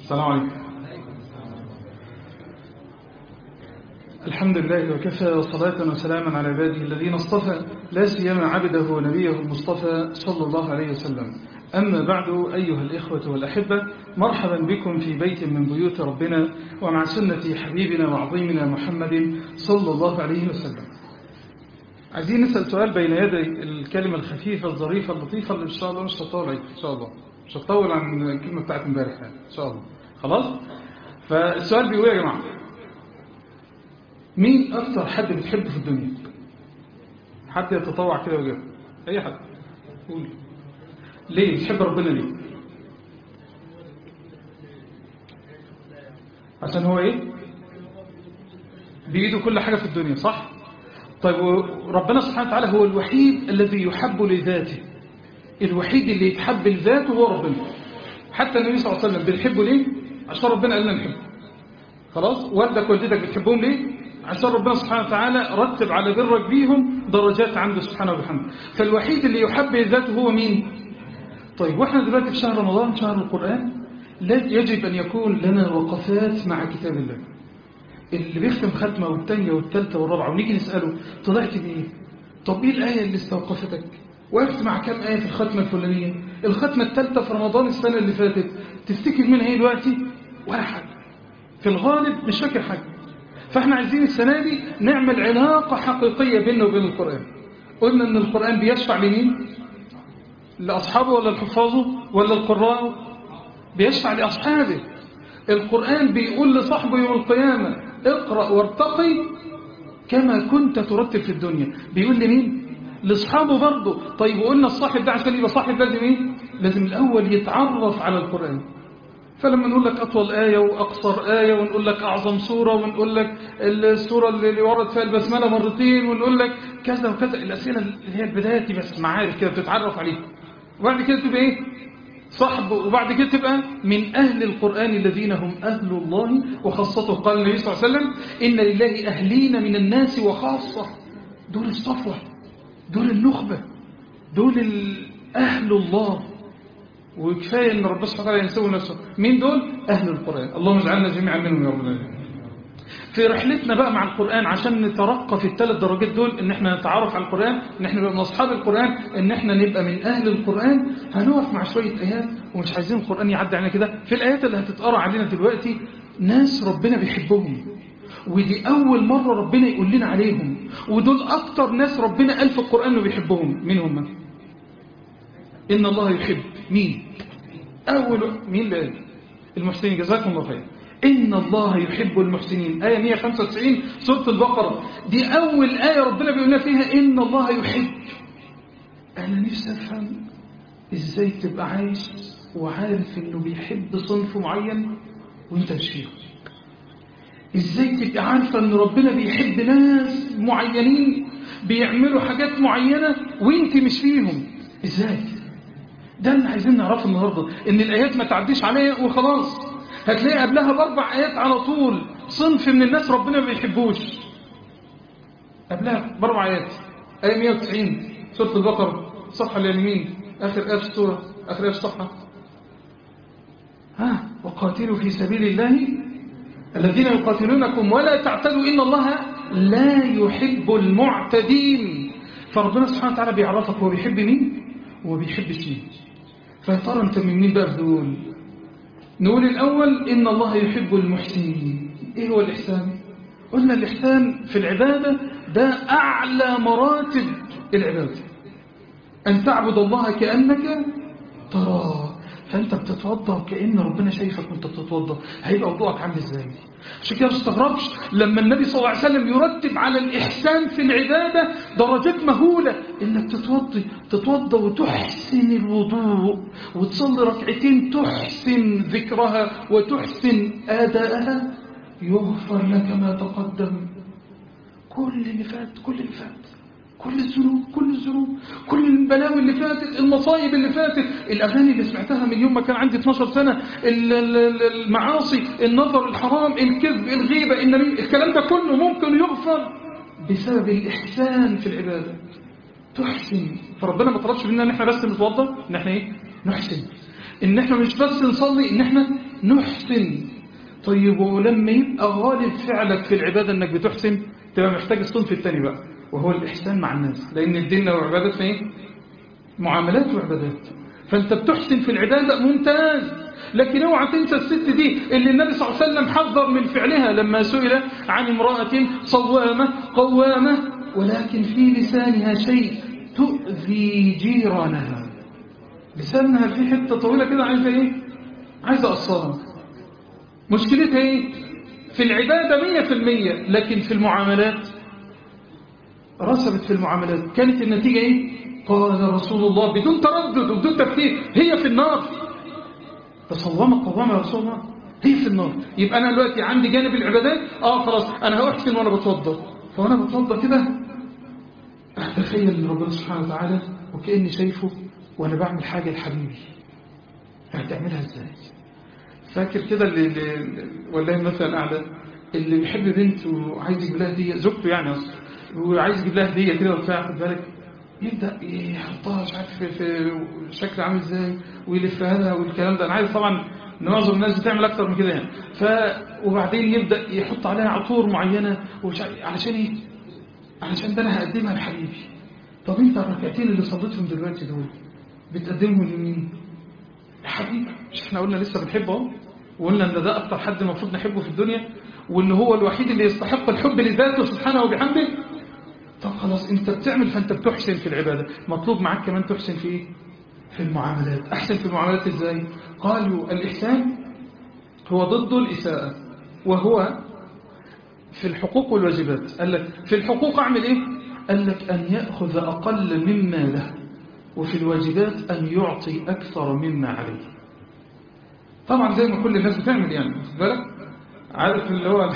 السلام عليكم الحمد لله وكفى وصلاة وسلاما على عباده الذين اصطفى لا سيما عبده ونبيه المصطفى صلى الله عليه وسلم أما بعد أيها الإخوة والأحبة مرحبا بكم في بيت من بيوت ربنا ومع سنة حبيبنا وعظيمنا محمد صلى الله عليه وسلم عايزين نسأل سؤال بين يدي الكلمة الخفيفة الظريفة اللطيفة اللي إن شاء الله مش هطول عليك إن شاء الله مش هطول عن الكلمة بتاعت امبارح يعني إن شاء الله خلاص فالسؤال بيقول يا جماعة مين أكتر حد بتحبه في الدنيا حد يتطوع كده وجاب أي حد قول ليه بتحب ربنا ليه عشان هو ايه بإيده كل حاجة في الدنيا صح طيب ربنا سبحانه وتعالى هو الوحيد الذي يحب لذاته الوحيد اللي يتحب لذاته هو ربنا حتى النبي صلى الله عليه وسلم بنحبه ليه عشان ربنا قال لنا نحبه خلاص والدك والدتك بتحبهم ليه عشان ربنا سبحانه وتعالى رتب على برك بيهم درجات عنده سبحانه وبحمده فالوحيد اللي يحب ذاته هو مين طيب واحنا دلوقتي في شهر رمضان شهر القرآن يجب أن يكون لنا وقفات مع كتاب الله اللي بيختم ختمة والتانية والتالتة والرابعة ونيجي نسأله طلعت بإيه طب إيه الآية اللي استوقفتك وقفت مع كام آية في الختمة الفلانية الختمة التالتة في رمضان السنة اللي فاتت تفتكر منها إيه دلوقتي ولا حاجة في الغالب مش فاكر حاجة فاحنا عايزين السنة دي نعمل علاقة حقيقية بيننا وبين القرآن قلنا ان القرآن بيشفع لمين لأصحابه ولا لحفاظه ولا القراء بيشفع لأصحابه القرآن بيقول لصاحبه يوم القيامة اقرأ وارتقي كما كنت ترتب في الدنيا بيقول لمين لاصحابه برضه طيب وقلنا الصاحب ده عشان يبقى صاحب لازم ايه لازم الأول يتعرف على القرآن فلما نقول لك أطول آية وأقصر آية ونقول لك أعظم سورة ونقول لك السورة اللي ورد فيها البسملة مرتين ونقول لك كذا وكذا الأسئلة اللي هي البداية دي بس معارف كده بتتعرف عليها وبعد كده تبقى إيه صحب وبعد كده تبقى من أهل القرآن الذين هم أهل الله وخاصته قال النبي صلى الله عليه وسلم إن لله أهلين من الناس وخاصة دول الصفوة دول النخبة دول أهل الله وكفاية ان ربنا سبحانه وتعالى ينسوه نفسه مين دول أهل القرآن اللهم اجعلنا جميعا منهم يا رب العالمين في رحلتنا بقى مع القرآن عشان نترقى في الثلاث درجات دول ان احنا نتعرف على القرآن ان احنا نبقى من اصحاب القرآن ان احنا نبقى من اهل القرآن هنقف مع شوية ايات ومش عايزين القرآن يعدي علينا كده في الايات اللي هتتقرا علينا دلوقتي ناس ربنا بيحبهم ودي اول مرة ربنا يقول لنا عليهم ودول اكتر ناس ربنا قال في القرآن انه بيحبهم مين هم ان الله يحب مين أول مين اللي قال المحسنين جزاكم الله خير إن الله يحب المحسنين آية 195 سورة البقرة دي أول آية ربنا بيقول لنا فيها إن الله يحب أنا نفسي أفهم إزاي تبقى عايش وعارف إنه بيحب صنف معين وإنت مش فيهم إزاي تبقى عارفة إن ربنا بيحب ناس معينين بيعملوا حاجات معينة وإنت مش فيهم إزاي ده اللي عايزين نعرفه النهاردة ان الايات ما تعديش عليها وخلاص هتلاقي قبلها باربع ايات على طول صنف من الناس ربنا ما بيحبوش قبلها باربع ايات ايه 190 سورة البقرة صفحة اليمين اخر ايه في السورة اخر ايه في الصفحة ها وقاتلوا في سبيل الله الذين يقاتلونكم ولا تعتدوا ان الله لا يحب المعتدين فربنا سبحانه وتعالى بيعرفك هو بيحب مين وما بيحبش مين فيا ترى انت من مين بقى في دول نقول الأول إن الله يحب المحسنين إيه هو الإحسان قلنا الإحسان في العبادة ده أعلى مراتب العبادة أن تعبد الله كأنك تراه فأنت بتتوضى وكأن ربنا شايفك وانت بتتوضى هيبقى وضوءك عامل ازاي عشان كده ما تستغربش لما النبي صلى الله عليه وسلم يرتب على الإحسان في العبادة درجات مهولة إنك تتوضي تتوضى وتحسن الوضوء وتصلي ركعتين تحسن ذكرها وتحسن آداءها يغفر لك ما تقدم كل اللي فات كل اللي فات كل الذنوب كل الذنوب كل البلاوي اللي فاتت المصايب اللي فاتت الأغاني اللي سمعتها من يوم ما كان عندي 12 سنة المعاصي النظر الحرام الكذب الغيبة النبي الكلام ده كله ممكن يغفر بسبب الإحسان في العبادة تحسن فربنا ما طلبش مننا ان احنا بس نتوضى ان احنا ايه نحسن ان احنا مش بس نصلي ان احنا نحسن طيب ولما يبقى غالب فعلك في العبادة انك بتحسن تبقى محتاج الصنف الثاني بقى وهو الإحسان مع الناس لأن الدين والعبادات في ايه؟ معاملات وعبادات فأنت بتحسن في العبادة ممتاز لكن اوعى تنسى الست دي اللي النبي صلى الله عليه وسلم حذر من فعلها لما سئل عن امرأة صوامة قوامة ولكن في لسانها شيء تؤذي جيرانها لسانها في حتة طويلة كده عايزة ايه عايزة أصالة مشكلتها ايه في العبادة مية في المية لكن في المعاملات رسبت في المعاملات كانت النتيجة ايه قال رسول الله بدون تردد وبدون تفكير هي في النار تصوم قوامة يا رسول الله هي في النار يبقى أنا دلوقتي عندي جانب العبادات آه خلاص أنا هأحسن وأنا بتوضى فأنا بتوضى كده أتخيل من ربنا سبحانه وتعالى وكأني شايفه وأنا بعمل حاجة لحبيبي هتعملها إزاي فاكر كده اللي, اللي والله مثلا قاعدة اللي بيحب بنت وعايز يجيب لها هدية زوجته يعني أصلا وعايز يجيب لها هدية كده وبتاع خد بالك يبدأ يحطها مش عارف في, في شكل عامل ازاي ويلفها لها والكلام ده انا عايز طبعا ان معظم الناس بتعمل اكتر من كده يعني ف وبعدين يبدأ يحط عليها عطور معينة ومش عارف علشان ايه علشان ده انا هقدمها لحبيبي طب انت الركعتين اللي صليتهم دلوقتي دول بتقدمهم لمين لحبيبي مش احنا قلنا لسه بنحبه اهو وقلنا ان ده اكتر حد المفروض نحبه في الدنيا وان هو الوحيد اللي يستحق الحب لذاته سبحانه وبحمده طب خلاص انت بتعمل فانت بتحسن في العبادة مطلوب معاك كمان تحسن في ايه في المعاملات احسن في المعاملات ازاي قالوا الاحسان هو ضد الاساءة وهو في الحقوق والواجبات قال لك في الحقوق اعمل ايه قال لك ان يأخذ اقل مما له وفي الواجبات ان يعطي اكثر مما عليه طبعا زي ما كل الناس بتعمل يعني بالك عارف اللي هو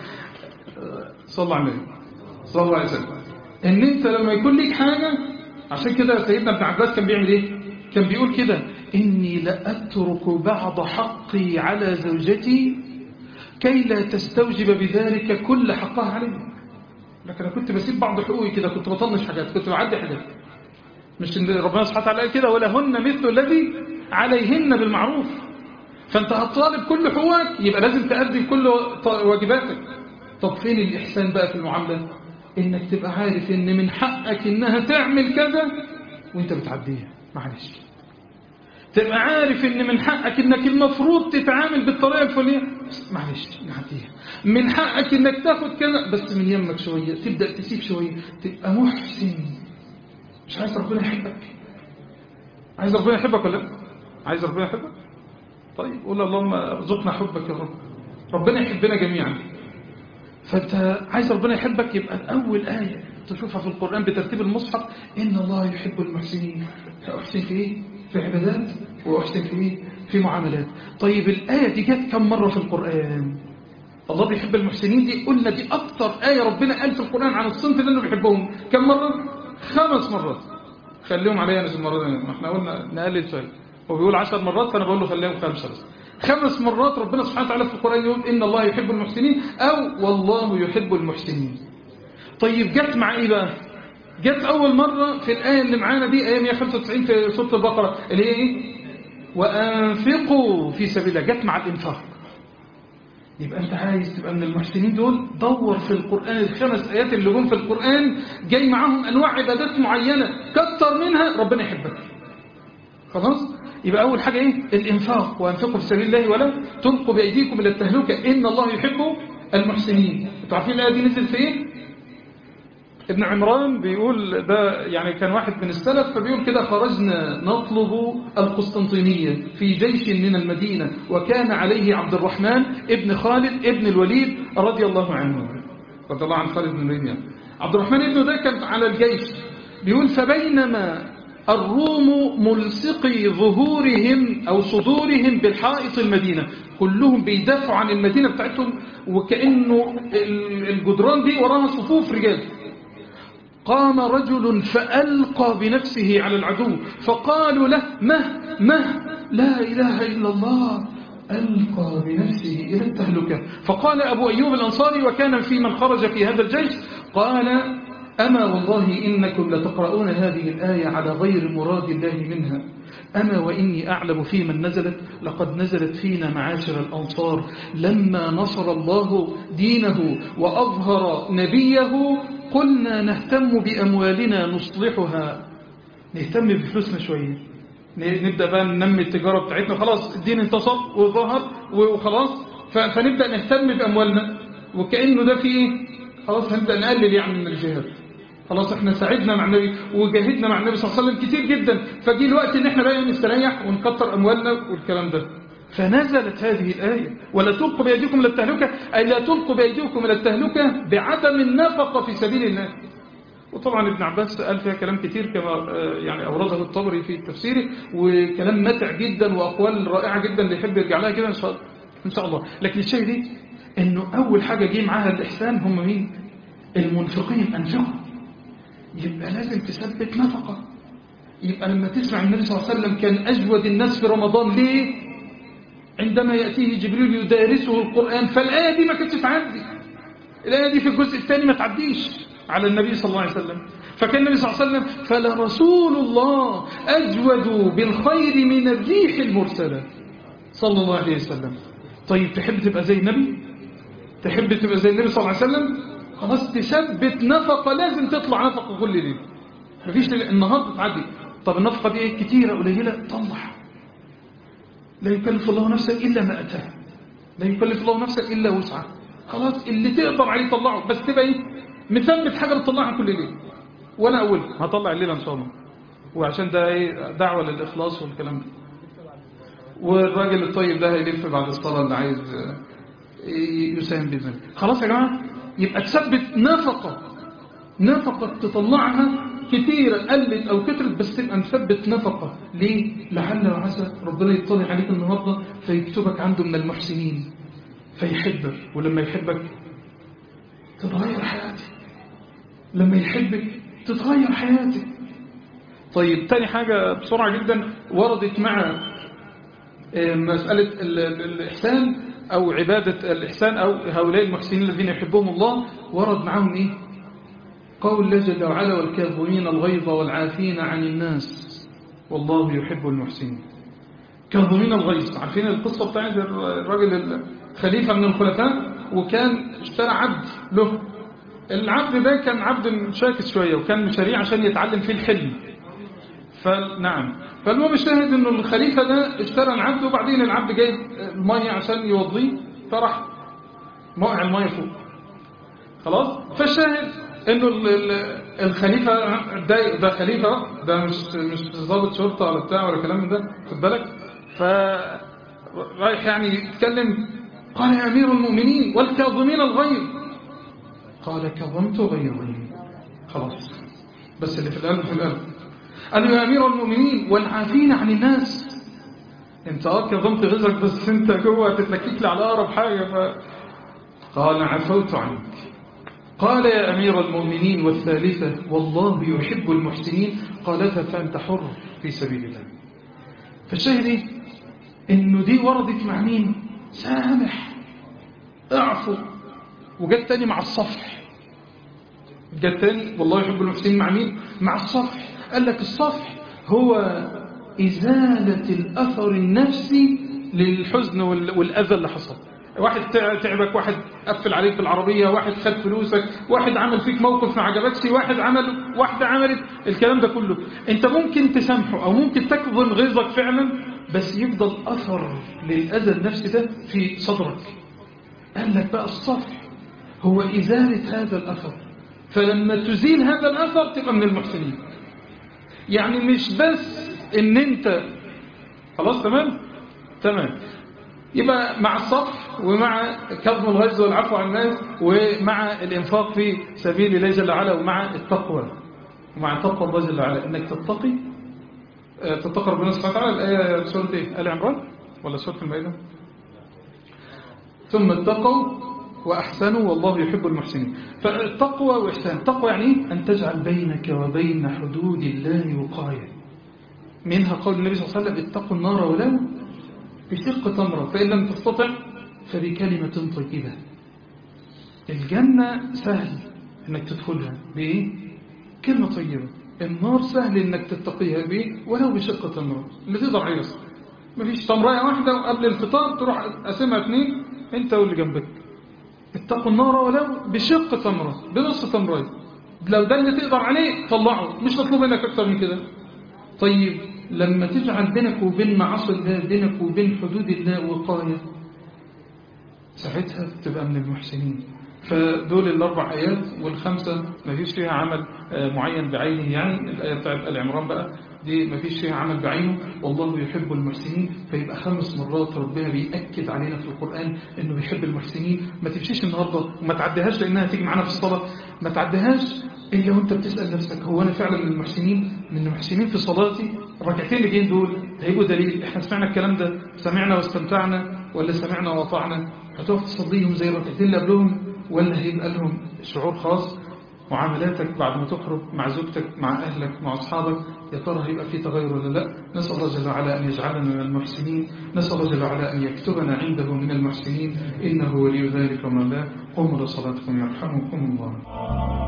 صلى الله عليه وسلم صلى الله عليه وسلم ان انت لما يكون ليك حاجة عشان كده سيدنا ابن عباس كان بيعمل ايه كان بيقول كده اني لأترك بعض حقي على زوجتي كي لا تستوجب بذلك كل حقها علي لكن انا كنت بسيب بعض حقوقي كده كنت بطنش حاجات كنت بعدي حاجات مش ان ربنا سبحانه وتعالى قال كده ولهن مثل الذي عليهن بالمعروف فانت هتطالب كل حقوقك يبقى لازم تأدي كل واجباتك طب فين الإحسان بقى في المعاملة انك تبقى عارف ان من حقك انها تعمل كذا وانت بتعديها معلش تبقى عارف ان من حقك انك المفروض تتعامل بالطريقه الفلانيه معلش نعديها من حقك انك تاخد كذا بس من يمك شويه تبدا تسيب شويه تبقى محسن مش عايز ربنا يحبك عايز ربنا يحبك ولا لا عايز ربنا يحبك طيب قول اللهم ارزقنا حبك يا رب ربنا يحبنا جميعا فانت عايز ربنا يحبك يبقى أول آية تشوفها في القرآن بترتيب المصحف إن الله يحب المحسنين فأحسن في إيه؟ في عبادات وأحسن في إيه؟ في معاملات طيب الآية دي جت كم مرة في القرآن الله بيحب المحسنين دي قلنا دي أكتر آية ربنا قال في القرآن عن الصنف اللي بيحبهم كم مرة؟ خمس مرات خليهم عليا نفس المرة دي ما احنا قلنا نقلل شوية هو بيقول عشر مرات فأنا بقول له خليهم خمسة بس خمس مرات ربنا سبحانه وتعالى في القرآن يقول إن الله يحب المحسنين أو والله يحب المحسنين طيب جت مع إيه بقى جت أول مرة في الآية اللي معانا دي آية 195 في سورة البقرة اللي هي إيه وأنفقوا في سبيل الله جت مع الإنفاق يبقى أنت عايز تبقى من المحسنين دول دور في القرآن الخمس آيات اللي جم في القرآن جاي معاهم أنواع عبادات معينة كتر منها ربنا يحبك خلاص يبقى أول حاجة إيه الإنفاق وأنفقوا في سبيل الله ولا تلقوا بأيديكم إلى التهلكة إن الله يحب المحسنين انتوا عارفين الآية دي نزل في إيه ابن عمران بيقول ده يعني كان واحد من السلف فبيقول كده خرجنا نطلب القسطنطينية في جيش من المدينة وكان عليه عبد الرحمن ابن خالد ابن الوليد رضي الله عنه رضي الله عن خالد بن الوليد يعني. عبد الرحمن ابنه ده كان على الجيش بيقول فبينما الروم ملصقي ظهورهم أو صدورهم بالحائط المدينة كلهم بيدافعوا عن المدينة بتاعتهم وكأنه الجدران دي وراها صفوف رجال قام رجل فألقى بنفسه على العدو فقالوا له مه مه لا إله إلا الله ألقى بنفسه إلى التهلكة فقال أبو أيوب الأنصاري وكان في من خرج في هذا الجيش قال أما والله إنكم لتقرؤون هذه الآية على غير مراد الله منها أما وإني أعلم في من نزلت لقد نزلت فينا معاشر الأنصار لما نصر الله دينه وأظهر نبيه قلنا نهتم بأموالنا نصلحها نهتم بفلوسنا شوية نبدأ بقى ننمي التجارة بتاعتنا خلاص الدين انتصر وظهر وخلاص فنبدأ نهتم بأموالنا وكأنه ده فيه خلاص هنبدأ نقلل يعني من الجهاد خلاص احنا ساعدنا مع النبي وجاهدنا مع النبي صلى الله عليه وسلم كتير جدا فجي الوقت ان احنا بقى نستريح ونكتر اموالنا والكلام ده فنزلت هذه الآية ولا تلقوا بأيديكم إلى التهلكة أي لا تلقوا بأيديكم إلى التهلكة بعدم النفقة في سبيل الله وطبعا ابن عباس قال فيها كلام كتير كما يعني أورده الطبري في تفسيره وكلام متع جدا وأقوال رائعة جدا اللي يحب يرجع لها كده إن شاء الله لكن الشيء دي إنه أول حاجة جه معاها الإحسان هم مين المنفقين أنفقوا يبقى لازم تثبت نفقة يبقى لما تسمع النبي صلى الله عليه وسلم كان أجود الناس في رمضان ليه عندما يأتيه جبريل يدارسه القرآن فالآية دي ما كانتش تعدي الآية دي في الجزء الثاني ما تعديش على النبي صلى الله عليه وسلم فكان النبي صلى الله عليه وسلم فلرسول الله أجود بالخير من الريح المرسلة صلى الله عليه وسلم طيب تحب تبقى زي النبي تحب تبقى زي النبي صلى الله عليه وسلم خلاص تثبت نفقة لازم تطلع نفقة كل ليلة مفيش النهاردة تعدي طب النفقة دي ايه كتيرة قليلة طلع لا يكلف الله نفسا إلا ما أتاه لا يكلف الله نفسا إلا وسعها خلاص اللي تقدر عليه طلعه بس تبقى ايه مثبت حاجة بتطلعها كل ليلة وانا اقول هطلع الليلة ان شاء الله وعشان ده ايه دعوة للإخلاص والكلام ده والراجل الطيب ده هيلف بعد الصلاة اللي عايز يساهم بإذن الله خلاص يا جماعة يبقى تثبت نفقة نفقة تطلعها كتيرة قلت أو كترت بس تبقى مثبت نفقة ليه؟ لعل وعسى ربنا يطلع عليك النهاردة فيكتبك عنده من المحسنين فيحبك ولما يحبك تتغير حياتك لما يحبك تتغير حياتك طيب تاني حاجة بسرعة جدا وردت مع مسألة الإحسان أو عبادة الإحسان أو هؤلاء المحسنين الذين يحبهم الله ورد معهم إيه قول الله جل وعلا والكاظمين الغيظ والعافين عن الناس والله يحب المحسنين كاظمين الغيظ عارفين القصة بتاعت الراجل الخليفة من الخلفاء وكان اشترى عبد له العبد ده كان عبد شاكس شوية وكان مشاريع عشان يتعلم فيه الحلم فنعم فالمهم الشاهد انه الخليفة ده اشترى العبد وبعدين العبد جايب المية عشان يوضيه فراح موقع المية فوق خلاص فالشاهد انه الخليفة ده, ده خليفة ده مش مش ضابط شرطة ولا بتاع ولا كلام من ده خد بالك ف رايح يعني يتكلم قال يا امير المؤمنين والكاظمين الغيظ قال كظمت غيظي خلاص بس اللي في القلب في القلب قال يا امير المؤمنين والعافين عن الناس انت اه كظمت غيظك بس انت جوه تتلكك لي على اقرب حاجه ف... قال عفوت عنك قال يا أمير المؤمنين والثالثة والله يحب المحسنين قالتها فأنت حر في سبيل الله فالشاهد إيه؟ إنه دي وردت مع مين سامح اعفو وجت تاني مع الصفح جت تاني والله يحب المحسنين مع مين مع الصفح قال لك الصفح هو إزالة الأثر النفسي للحزن والأذى اللي حصل واحد تعبك واحد قفل عليك في العربية واحد خد فلوسك واحد عمل فيك موقف ما عجبكش واحد عمل واحدة عملت الكلام ده كله انت ممكن تسامحه او ممكن تكظم غيظك فعلا بس يفضل اثر للأذى النفسي ده في صدرك قال لك بقى الصفح هو إزالة هذا الأثر فلما تزيل هذا الأثر تبقى من المحسنين يعني مش بس ان انت خلاص تمام تمام يبقى مع الصف ومع كظم الغيظ والعفو عن الناس ومع الإنفاق في سبيل الله جل وعلا ومع التقوى ومع تقوى الله جل وعلا إنك تتقي تتقى ربنا سبحانه وتعالى الآية سورة إيه؟ آل عمران ولا سورة المائدة ثم اتقوا وأحسنوا والله يحب المحسنين فالتقوى وإحسان التقوى يعني أن تجعل بينك وبين حدود الله وقاية منها قول النبي صلى الله عليه وسلم اتقوا النار ولو بشق تمرة فإن لم تستطع فبكلمة طيبة الجنة سهل انك تدخلها بإيه؟ كلمة طيبة النار سهل انك تتقيها بيه ولو بشق تمرة اللي تقدر عليه بس مفيش تمرايه واحدة وقبل الفطار تروح قاسمها اتنين انت واللي جنبك اتقوا النار ولو بشق تمرة بنص تمرايه لو ده اللي تقدر عليه طلعه مش مطلوب منك اكتر من كده طيب لما تجعل بينك وبين معاصي الله بينك وبين حدود الله وقاية ساعتها تبقى من المحسنين فدول الأربع آيات والخمسة ما فيش فيها عمل معين بعينه يعني الآية بتاعت العمران بقى دي ما فيش فيها عمل بعينه والله يحب المحسنين فيبقى خمس مرات ربنا بيأكد علينا في القرآن انه بيحب المحسنين ما تمشيش النهاردة وما تعديهاش لانها تيجي معانا في الصلاة ما تعديهاش إلا وانت بتسأل نفسك هو أنا فعلا من المحسنين من المحسنين في صلاتي الركعتين اللي جايين دول هيبقوا دليل احنا سمعنا الكلام ده سمعنا واستمتعنا ولا سمعنا وأطعنا هتقف تصليهم زي الركعتين اللي قبلهم ولا هيبقى لهم شعور خاص معاملاتك بعد ما تخرج مع زوجتك مع أهلك مع أصحابك يا ترى هيبقى في تغير ولا لا نسأل الله جل وعلا أن يجعلنا من المحسنين نسأل الله جل وعلا أن يكتبنا عنده من المحسنين إنه ولي ذلك وما لا قوموا لصلاتكم يرحمكم الله